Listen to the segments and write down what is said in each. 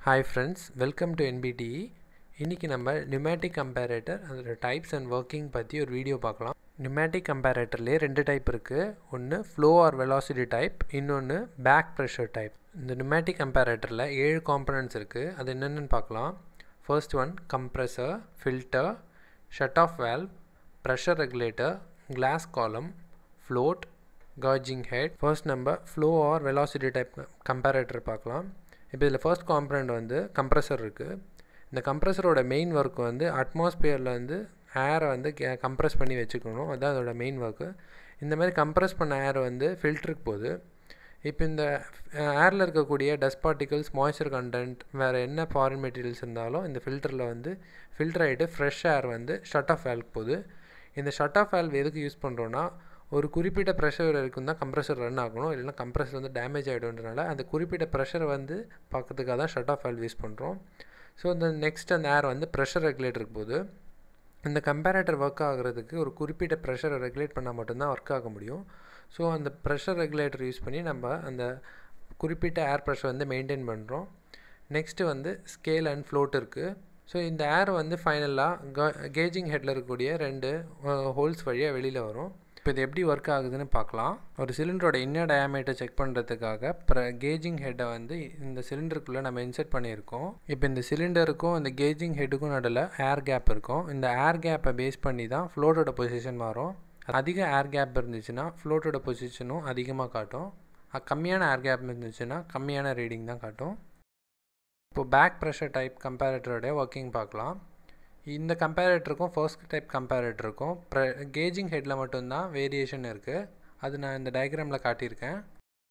hi friends welcome to NPTE இன்றைக்கி நம்ம pneumatic comparator அதோட டைப்ஸ் அண்ட் ஒர்க்கிங் பற்றி ஒரு வீடியோ பார்க்கலாம் நியூமேட்டிக் கம்பேரேட்டர்லேயே ரெண்டு டைப் இருக்குது ஒன்று ஃப்ளோ ஆர் வெலாசிட்டி டைப் இன்னொன்று பேக் ப்ரெஷர் டைப் இந்த நியூமேட்டிக் கம்பேரேட்டரில் ஏழு காம்பனன்ட்ஸ் இருக்குது அது என்னென்னு பார்க்கலாம் first one compressor filter shut off valve pressure regulator glass column float gauging head first நம்ம flow or velocity type comparator பார்க்கலாம் இப்போ இதில் ஃபர்ஸ்ட் காம்பனண்ட் வந்து கம்ப்ரெசர் இருக்குது இந்த கம்ப்ரெசரோட மெயின் ஒர்க் வந்து அட்மாஸ்பியரில் வந்து ஏரை வந்து கம்ப்ரெஸ் பண்ணி வச்சுக்கணும் அதுதான் அதோட மெயின் ஒர்க்கு இந்த மாதிரி கம்ப்ரெஸ் பண்ண ஏர் வந்து ஃபில்டருக்கு போகுது இப்போ இந்த ஏரில் இருக்கக்கூடிய டஸ்ட் பார்ட்டிகல்ஸ் மாய்ஸ்சர் கண்டென்ட் வேறு என்ன ஃபாரின் மெட்டீரியல்ஸ் இருந்தாலும் இந்த ஃபில்டரில் வந்து ஃபில்டர் ஆகிட்டு ஃப்ரெஷ் ஏர் வந்து ஷட் ஆஃப் வேல்வ் போகுது இந்த ஷட் ஆஃப் வேல்வ் எதுக்கு யூஸ் பண்ணுறோன்னா ஒரு குறிப்பிட்ட ப்ரெஷர் வரைக்கும் தான் கம்ப்ரெசர் ரன் ஆகணும் இல்லைனா கம்ப்ரெசர் வந்து டேமேஜ் ஆகிடும்ன்றனால அந்த குறிப்பிட்ட ப்ரெஷர் வந்து பார்க்கறதுக்காக தான் ஷட் ஆஃப் வேல்வ் யூஸ் பண்ணுறோம் ஸோ இந்த நெக்ஸ்ட் அந்த ஏர் வந்து ப்ரெஷர் ரெகுலேட்டருக்கு போகுது இந்த கம்பேரேட்டர் ஒர்க் ஆகிறதுக்கு ஒரு குறிப்பிட்ட ப்ரெஷரை ரெகுலேட் பண்ணால் மட்டும்தான் ஒர்க் ஆக முடியும் ஸோ அந்த ப்ரெஷர் ரெகுலேட்டர் யூஸ் பண்ணி நம்ம அந்த குறிப்பிட்ட ஏர் ப்ரெஷர் வந்து மெயின்டைன் பண்ணுறோம் நெக்ஸ்ட்டு வந்து ஸ்கேல் அண்ட் ஃப்ளோட் இருக்குது ஸோ இந்த ஏர் வந்து ஃபைனலாக கேஜிங் ஹெட்டில் இருக்கக்கூடிய ரெண்டு ஹோல்ஸ் வழியாக வெளியில் வரும் இப்போ இது எப்படி ஒர்க் ஆகுதுன்னு பார்க்கலாம் ஒரு சிலிண்டரோட இன்னர் டயாமீட்டர் செக் பண்ணுறதுக்காக ப்ர கேஜிங் ஹெட்டை வந்து இந்த சிலிண்டருக்குள்ளே நம்ம இன்செர்ட் பண்ணியிருக்கோம் இப்போ இந்த சிலிண்டருக்கும் இந்த கேஜிங் ஹெட்டுக்கும் நடுவில் ஏர் கேப் இருக்கும் இந்த ஏர் கேப்பை பேஸ் பண்ணி தான் ஃப்ளோட்டோட பொசிஷன் மாறும் அதிக ஏர் கேப் இருந்துச்சுன்னா ஃப்ளோட்டோட பொசிஷனும் அதிகமாக காட்டும் கம்மியான ஏர் கேப் இருந்துச்சுன்னா கம்மியான ரீடிங் தான் காட்டும் இப்போ பேக் ப்ரெஷர் டைப் கம்பேரேட்டரோடைய ஒர்க்கிங் பார்க்கலாம் இந்த கம்பேரேட்டருக்கும் ஃபர்ஸ்ட் டைப் கம்பேரேட்டருக்கும் ப்ர கேஜிங் ஹெட்டில் மட்டும்தான் வேரியேஷன் இருக்குது அது நான் இந்த டயக்ராமில் காட்டியிருக்கேன்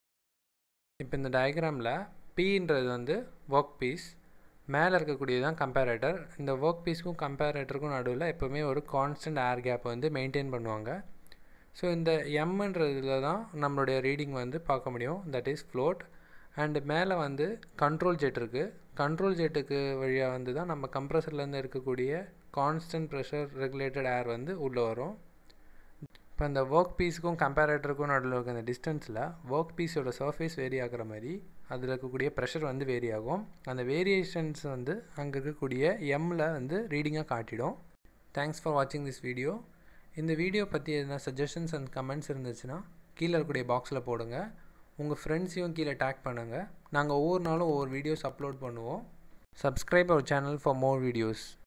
இப்போ இந்த டயக்ராமில் பீன்றது வந்து ஒர்க் பீஸ் மேலே இருக்கக்கூடியது தான் கம்பேரேட்டர் இந்த ஒர்க் பீஸ்க்கும் கம்பேரேட்டருக்கும் நடுவில் எப்போவுமே ஒரு கான்ஸ்டன்ட் ஏர் கேப் வந்து மெயின்டைன் பண்ணுவாங்க ஸோ இந்த எம்ன்றதுல தான் நம்மளுடைய ரீடிங் வந்து பார்க்க முடியும் தட் இஸ் ஃப்ளோட் அண்டு மேலே வந்து கண்ட்ரோல் ஜெட் இருக்குது கண்ட்ரோல் ஜெட்டுக்கு வழியாக வந்து தான் நம்ம கம்ப்ரஸர்லேருந்து இருக்கக்கூடிய கான்ஸ்டன்ட் ப்ரெஷர் ரெகுலேட்டட் ஏர் வந்து உள்ளே வரும் இப்போ அந்த ஒர்க் பீஸுக்கும் கம்பேரேட்டருக்கும் நடுவில் இருக்க அந்த டிஸ்டன்ஸில் ஒர்க் பீஸோட சர்ஃபேஸ் வேரி ஆகிற மாதிரி அதில் இருக்கக்கூடிய ப்ரெஷர் வந்து வேரி ஆகும் அந்த வேரியேஷன்ஸ் வந்து அங்கே இருக்கக்கூடிய எம்மில் வந்து ரீடிங்காக காட்டிடும் தேங்க்ஸ் ஃபார் வாட்சிங் திஸ் வீடியோ இந்த வீடியோ பற்றி எதனா சஜஷன்ஸ் அண்ட் கமெண்ட்ஸ் இருந்துச்சுன்னா கீழே இருக்கக்கூடிய பாக்ஸில் போடுங்க உங்கள் ஃப்ரெண்ட்ஸையும் கீழே டேக் பண்ணுங்கள் நாங்கள் ஒவ்வொரு நாளும் ஒவ்வொரு வீடியோஸ் அப்லோட் பண்ணுவோம் subscribe our channel for more videos